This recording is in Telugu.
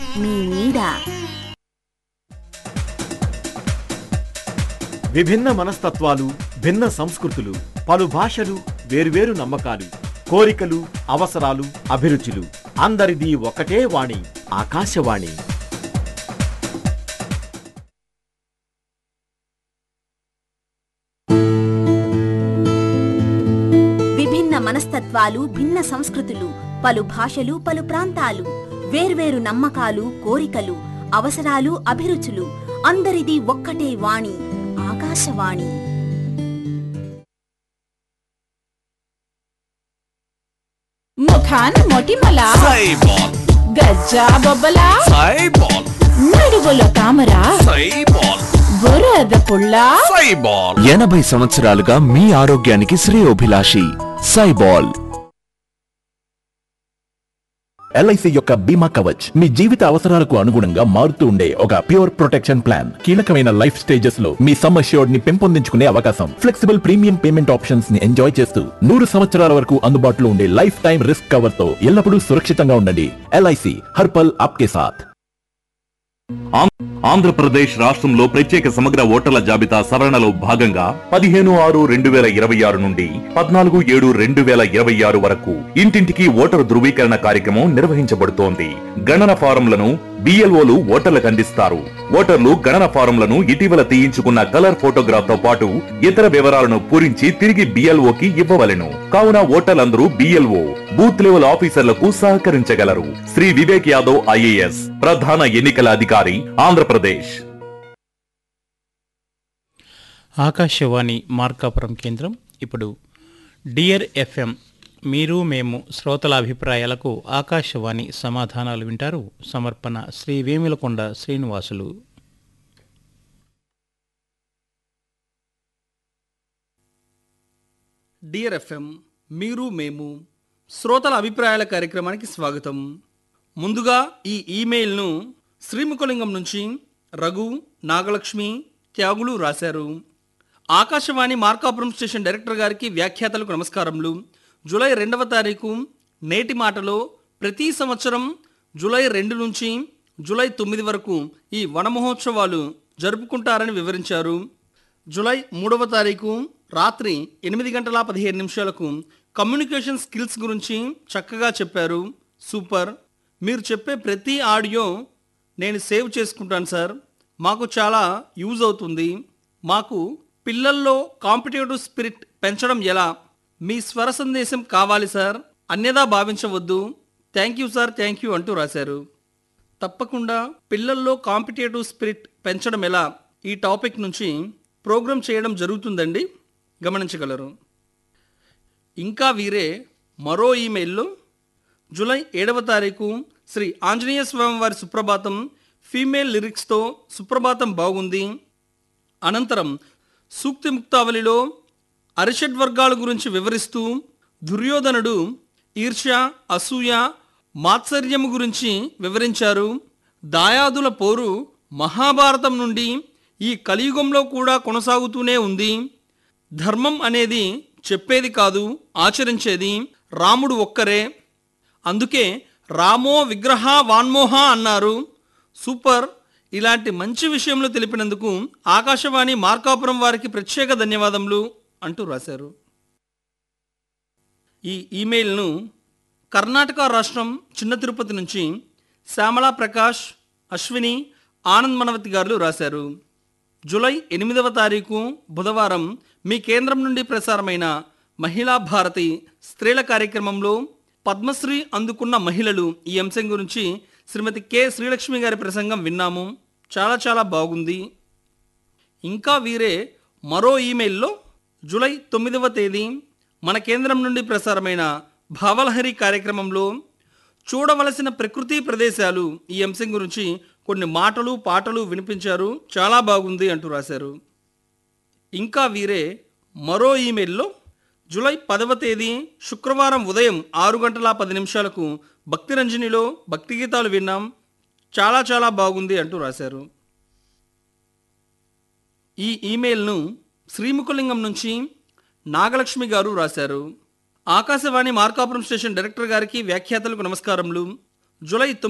మీ నీడ విభిన్న మనస్తత్వాలు భిన్న సంస్కృతులు పలు భాషలు వేరువేరు నమ్మకాలు కోరికలు అవసరాలు అభిరుచులు అందరిది ఒకటే వాణి ఆకాశవాణి విభిన్న మనస్తత్వాలు భిన్న సంస్కృతులు పలు భాషలు పలు ప్రాంతాలు వేర్వేరు నమ్మకాలు కోరికలు అవసరాలు అభిరుచులు అందరిది ఒక్కటే వాణి ఆకాశవాణి ముఖాన మొటిమల సైబాల్ గజ్జా బొబ్బల సైబాల్ నడువుల తామర సైబాల్ బురద పుల్ల సైబాల్ ఎనభై సంవత్సరాలుగా మీ ఆరోగ్యానికి శ్రేయోభిలాషి సైబాల్ ఎల్ఐసి యొక్క బీమా కవచ్ మీ జీవిత అవసరాలకు అనుగుణంగా మారుతూ ఉండే ఒక ప్యూర్ ప్రొటెక్షన్ ప్లాన్ కీలకమైన లైఫ్ స్టేజెస్ లో మీ సమ్ అష్యూర్డ్ ని పెంపొందించుకునే అవకాశం ఫ్లెక్సిబుల్ ప్రీమియం పేమెంట్ ఆప్షన్స్ ని ఎంజాయ్ చేస్తూ నూరు సంవత్సరాల వరకు అందుబాటులో ఉండే లైఫ్ టైం రిస్క్ కవర్ తో ఎల్లప్పుడూ సురక్షితంగా ఉండండి ఎల్ఐసి హర్పల్ ఆప్కే సాథ్ ఆంధ్రప్రదేశ్ రాష్ట్రంలో ప్రత్యేక సమగ్ర ఓటర్ల జాబితా సవరణలో భాగంగా పదిహేను ఆరు రెండు వేల ఇరవై ఆరు నుండి పద్నాలుగు ఏడు రెండు వేల ఇరవై ఆరు వరకు ఇంటింటికి ఓటరు ధృవీకరణ కార్యక్రమం నిర్వహించబడుతోంది గణన ఫారంలను బిఎల్ఓలు ఓటర్లకు అందిస్తారు ఓటర్లు గణన ఫారంలను ఇటీవల తీయించుకున్న కలర్ ఫోటోగ్రాఫ్ తో పాటు ఇతర వివరాలను పూరించి తిరిగి బిఎల్ఓకి ఇవ్వవలెను కావున ఓటర్లందరూ బిఎల్ఓ బూత్ లెవెల్ ఆఫీసర్లకు సహకరించగలరు శ్రీ వివేక్ యాదవ్ ఐఏఎస్ ప్రధాన ఎన్నికల అధికారి ఆంధ్రప్రదేశ్ ఆకాశవాణి మార్కాపురం కేంద్రం ఇప్పుడు డియర్ ఎఫ్ఎం మీరు మేము శ్రోతల అభిప్రాయాలకు ఆకాశవాణి సమాధానాలు వింటారు సమర్పణ శ్రీ వేములకొండ శ్రీనివాసులు డియర్ ఎఫ్ఎం మీరు మేము శ్రోతల అభిప్రాయాల కార్యక్రమానికి స్వాగతం ముందుగా ఈ ఈమెయిల్ను శ్రీముఖలింగం నుంచి రఘు నాగలక్ష్మి త్యాగులు రాశారు ఆకాశవాణి మార్కాపురం స్టేషన్ డైరెక్టర్ గారికి వ్యాఖ్యాతలకు నమస్కారములు జూలై రెండవ తారీఖు నేటి మాటలో ప్రతి సంవత్సరం జూలై రెండు నుంచి జూలై తొమ్మిది వరకు ఈ వన మహోత్సవాలు జరుపుకుంటారని వివరించారు జూలై మూడవ తారీఖు రాత్రి ఎనిమిది గంటల పదిహేను నిమిషాలకు కమ్యూనికేషన్ స్కిల్స్ గురించి చక్కగా చెప్పారు సూపర్ మీరు చెప్పే ప్రతి ఆడియో నేను సేవ్ చేసుకుంటాను సార్ మాకు చాలా యూజ్ అవుతుంది మాకు పిల్లల్లో కాంపిటేటివ్ స్పిరిట్ పెంచడం ఎలా మీ స్వర సందేశం కావాలి సార్ అన్యదా భావించవద్దు thank you sir thank you అంటూ రాశారు తప్పకుండా పిల్లల్లో కాంపిటేటివ్ స్పిరిట్ పెంచడం ఎలా ఈ టాపిక్ నుంచి ప్రోగ్రామ్ చేయడం జరుగుతుందండి గమనించగలరు ఇంకా వీరే మరో ఈమెయిల్లో జూలై ఏడవ తారీఖు శ్రీ ఆంజనేయ స్వామి వారి సుప్రభాతం ఫీమేల్ లిరిక్స్తో సుప్రభాతం బాగుంది అనంతరం సూక్తి ముక్తావళిలో అరిషడ్ వర్గాల గురించి వివరిస్తూ దుర్యోధనుడు ఈర్ష్య అసూయ మాత్సర్యము గురించి వివరించారు దాయాదుల పోరు మహాభారతం నుండి ఈ కలియుగంలో కూడా కొనసాగుతూనే ఉంది ధర్మం అనేది చెప్పేది కాదు ఆచరించేది రాముడు ఒక్కరే అందుకే రామో విగ్రహ వాన్మోహ అన్నారు సూపర్ ఇలాంటి మంచి విషయంలో తెలిపినందుకు ఆకాశవాణి మార్కాపురం వారికి ప్రత్యేక ధన్యవాదములు అంటూ రాశారు ఈ ఈమెయిల్ను కర్ణాటక రాష్ట్రం చిన్న తిరుపతి నుంచి శ్యామలా ప్రకాష్ అశ్విని ఆనంద్ మనవతి గారు రాశారు జూలై ఎనిమిదవ తారీఖు బుధవారం మీ కేంద్రం నుండి ప్రసారమైన మహిళా భారతి స్త్రీల కార్యక్రమంలో పద్మశ్రీ అందుకున్న మహిళలు ఈ అంశం గురించి శ్రీమతి కె శ్రీలక్ష్మి గారి ప్రసంగం విన్నాము చాలా చాలా బాగుంది ఇంకా వీరే మరో ఈమెయిల్లో జూలై తొమ్మిదవ తేదీ మన కేంద్రం నుండి ప్రసారమైన భావలహరి కార్యక్రమంలో చూడవలసిన ప్రకృతి ప్రదేశాలు ఈ అంశం గురించి కొన్ని మాటలు పాటలు వినిపించారు చాలా బాగుంది అంటూ రాశారు ఇంకా వీరే మరో ఈమెయిల్లో జూలై పదవ తేదీ శుక్రవారం ఉదయం ఆరు గంటల పది నిమిషాలకు భక్తి రంజనిలో భక్తి గీతాలు విన్నాం చాలా చాలా బాగుంది అంటూ రాశారు ఈ ఈమెయిల్ను శ్రీముఖలింగం నుంచి నాగలక్ష్మి గారు రాశారు ఆకాశవాణి మార్కాపురం స్టేషన్ డైరెక్టర్ గారికి వ్యాఖ్యాతలకు నమస్కారములు జూలై తొమ్మిది